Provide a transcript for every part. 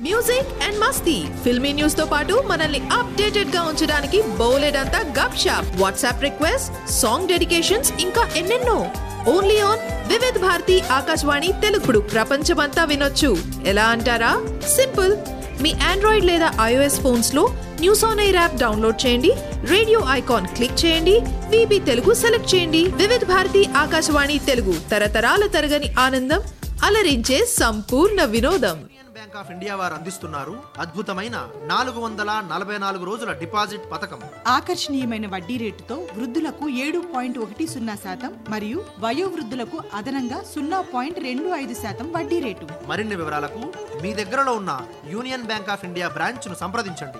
music and మస్తీ filmy news తో పాటు మనల్ని అప్డేటెడ్ గా ఉంచడానికి బోలెడంతా gup shup WhatsApp request song dedications ఇంకా ఎన్నెన్నో ఓన్లీ ఆన్ వివిధ్ భారతి ఆకాశవాణి తెలుగుడు ప్రపంచమంతా వినొచ్చు ఎలా అంటారా సింపుల్ మీ ఆండ్రాయిడ్ లేదా ఐఓఎస్ ఫోన్స్ లో News on Air app download చేయండి రేడియో ఐకాన్ క్లిక్ చేయండి విబి తెలుగు సెలెక్ట్ చేయండి వివిధ్ భారతి ఆకాశవాణి తెలుగు తరతరాల తరగని ఆనందం అలరించే సంపూర్ణ వినోదం యూనియన్ బ్యాంక్ ఆఫ్ ఇండియా వారు అందిస్తున్నారు అద్భుతమైన నాలుగు వందల నలభై నాలుగు రోజుల డిపాజిట్ పథకం ఆకర్షణీయమైన వడ్డీ రేటుతో వృద్ధులకు ఏడు పాయింట్ ఒకటి సున్నా శాతం మరియు వయోవృద్ధులకు అదనంగా సున్నా పాయింట్ రెండు ఐదు శాతం వడ్డీ రేటు మరిన్ని వివరాలకు మీ దగ్గరలో ఉన్న యూనియన్ బ్యాంక్ ఆఫ్ ఇండియా బ్రాంచ్ను సంప్రదించండి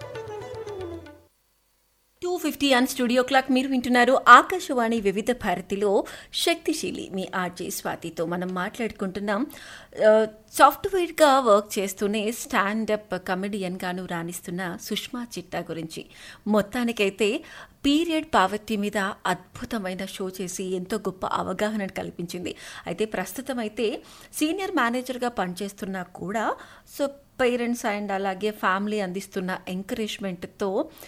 two fifty and studio clock మీరు వింటున్నారు ఆకాశవాణి వివిధ భారతిలో శక్తిశీలి మీ ఆర్జే స్వాతితో మనం మాట్లాడుకుంటున్నాం ఆ, సాఫ్ట్వేర్గా వర్క్ చేస్తూనే స్టాండప్ కమెడియన్గాను రాణిస్తున్న సుష్మా చిట్టా గురించి మొత్తానికైతే పీరియడ్ పావర్టీ మీద అద్భుతమైన షో చేసి ఎంతో గొప్ప అవగాహన కల్పించింది అయితే ప్రస్తుతం అయితే సీనియర్ మేనేజర్గా పనిచేస్తున్నా కూడా సో పేరెంట్స్ అండ్ అలాగే ఫ్యామిలీ అందిస్తున్న ఎంకరేజ్మెంట్తో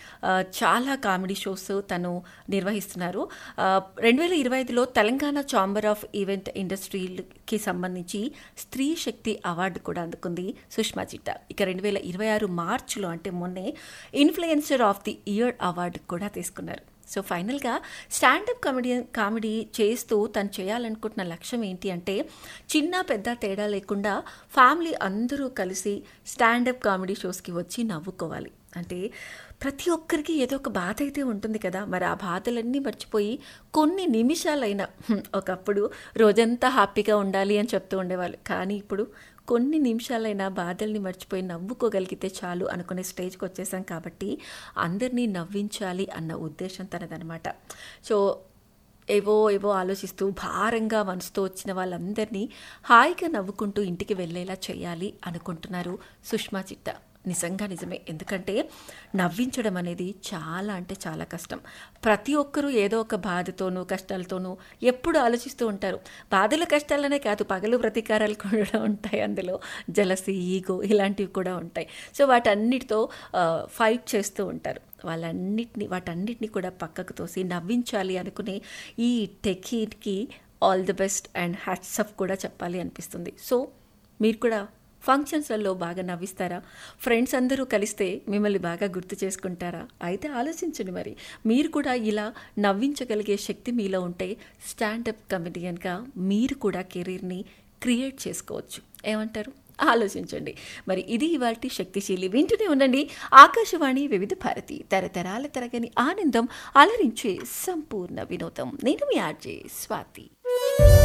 చాలా కామెడీ షోస్ తను నిర్వహిస్తున్నారు రెండు వేల ఇరవై ఐదులో తెలంగాణ ఛాంబర్ ఆఫ్ ఈవెంట్ ఇండస్ట్రీకి సంబంధించి స్త్రీ శక్తి అవార్డు కూడా అందుకుంది సుష్మా చిట్టా ఇక రెండు వేల ఇరవై ఆరు మార్చిలో అంటే మొన్నే influencer of the year award కూడా తీసుకున్నారు సో ఫైనల్గా స్టాండప్ కామెడీ కామెడీ చేస్తూ తను చేయాలనుకుంటున్న లక్ష్యం ఏంటి అంటే చిన్న పెద్ద తేడా లేకుండా ఫ్యామిలీ అందరూ కలిసి స్టాండప్ కామెడీ షోస్కి వచ్చి నవ్వుకోవాలి అంటే ప్రతి ఒక్కరికి ఏదో ఒక బాధ అయితే ఉంటుంది కదా మరి ఆ బాధలన్నీ మర్చిపోయి కొన్ని నిమిషాలైనా హ్మ్, ఒకప్పుడు రోజంతా హ్యాపీగా ఉండాలి అని చెప్తూ ఉండేవాళ్ళు కానీ ఇప్పుడు కొన్ని నిమిషాలైనా బాధల్ని మర్చిపోయి నవ్వుకోగలిగితే చాలు అనుకునే స్టేజ్కి వచ్చేసాం కాబట్టి అందరినీ నవ్వించాలి అన్న ఉద్దేశం తనదనమాట సో ఏవో ఏవో ఆలోచిస్తూ భారంగా మనసుతో వచ్చిన వాళ్ళందరినీ హాయిగా నవ్వుకుంటూ ఇంటికి వెళ్ళేలా చేయాలి అనుకుంటున్నారు సుష్మా చిట్టా నిజంగా నిజమే ఎందుకంటే నవ్వించడం అనేది చాలా అంటే చాలా కష్టం ప్రతి ఒక్కరూ ఏదో ఒక బాధతోనూ కష్టాలతోనూ ఎప్పుడు ఆలోచిస్తూ ఉంటారు బాధలు కష్టాలనే కాదు పగలు ప్రతీకారాలు కూడా ఉంటాయి అందులో జలసి ఈగో ఇలాంటివి కూడా ఉంటాయి సో వాటన్నిటితో ఫైట్ చేస్తూ ఉంటారు వాళ్ళన్నిటిని వాటన్నిటిని కూడా పక్కకు తోసి నవ్వించాలి అనుకునే ఈ టెకీడ్కి all the best and hats off కూడా చెప్పాలి అనిపిస్తుంది సో మీరు కూడా ఫంక్షన్స్లలో బాగా నవ్విస్తారా ఫ్రెండ్స్ అందరూ కలిస్తే మిమ్మల్ని బాగా గుర్తు చేసుకుంటారా అయితే ఆలోచించండి మరి మీరు కూడా ఇలా నవ్వించగలిగే శక్తి మీలో ఉంటే స్టాండప్ కమెడియన్గా మీరు కూడా కెరీర్ని క్రియేట్ చేసుకోవచ్చు ఏమంటారు ఆలోచించండి మరి ఇది ఇవాల్టి శక్తిశీలి వింటూనే ఉండండి ఆకాశవాణి వివిధ భారతి తరతరాల తరగని ఆనందం అలరించే సంపూర్ణ వినోదం నేను మీ ఆర్జే స్వాతి